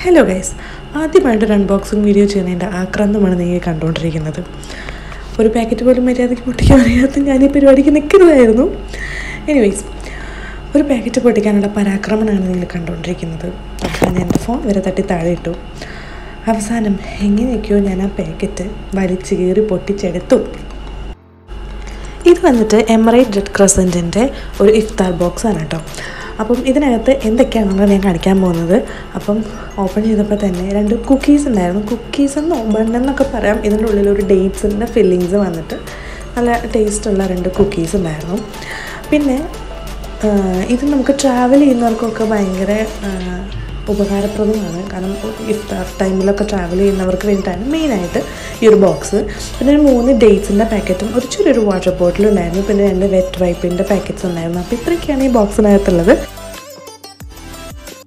hello guys ആദ്യമായിട്ടൊരു unboxing video ചെയ്യുന്നതിൻ്റെ ആക്രാന്തമാണ് നിങ്ങൾ കണ്ടുകൊണ്ടിരിക്കുന്നത് ഒരു പാക്കറ്റ് പോലും മര്യാദയ്ക്ക് പൊട്ടിക്കാൻ അറിയാത്ത ഞാൻ ഈ പരിപാടിക്ക് നിൽക്കുന്നതായിരുന്നു എനിവേയ്സ് ഒരു പാക്കറ്റ് പൊട്ടിക്കാനുള്ള പരാക്രമണമാണ് നിങ്ങൾ കണ്ടുകൊണ്ടിരിക്കുന്നത് അവസാനം എൻ്റെ ഫോൺ വരെ തട്ടി താഴെ ഇട്ടു അവസാനം എങ്ങനെയൊക്കെയോ ഞാൻ ആ പാക്കറ്റ് വലിച്ചു കീറി പൊട്ടിച്ചെടുത്തു ഇത് വന്നിട്ട് എമറേറ്റ് റെഡ് ക്രസൻറ്റിൻ്റെ ഒരു ഇഫ്താർ ബോക്സ് ആണ് കേട്ടോ അപ്പം ഇതിനകത്ത് എന്തൊക്കെയാണെന്ന് ഞാൻ കാണിക്കാൻ പോകുന്നത് അപ്പം ഓപ്പൺ ചെയ്തപ്പോൾ തന്നെ രണ്ട് കുക്കീസ് ഉണ്ടായിരുന്നു കുക്കീസ് എന്നോ ബണ്ണെന്നൊക്കെ പറയാം ഇതിൻ്റെ ഉള്ളിൽ ഒരു ഡേറ്റ്സിൻ്റെ ഫില്ലിങ്സ് വന്നിട്ട് നല്ല ടേസ്റ്റുള്ള രണ്ട് കുക്കീസ് ഉണ്ടായിരുന്നു പിന്നെ ആ, ഇത് നമുക്ക് ട്രാവൽ ചെയ്യുന്നവർക്കൊക്കെ ഭയങ്കര ആ, ഉപകാരപ്രദമാണ് കാരണം ഇഫ്താർ ടൈമിലൊക്കെ ട്രാവൽ ചെയ്യുന്നവർക്ക് വേണ്ടിയിട്ടാണ് മെയിനായിട്ട് ഈ ഒരു ബോക്സ് പിന്നെ ഒരു മൂന്ന് ഡേറ്റ്സിൻ്റെ പാക്കറ്റും ഒരു ചെറിയൊരു വാട്ടർ ബോട്ടിലും ഉണ്ടായിരുന്നു പിന്നെ രണ്ട് വെറ്റ് വൈപ്പിൻ്റെ പാക്കറ്റ്സ് ഉണ്ടായിരുന്നു അപ്പോൾ ഇത്രയൊക്കെയാണ് ഈ ബോക്സിനകത്തുള്ളത്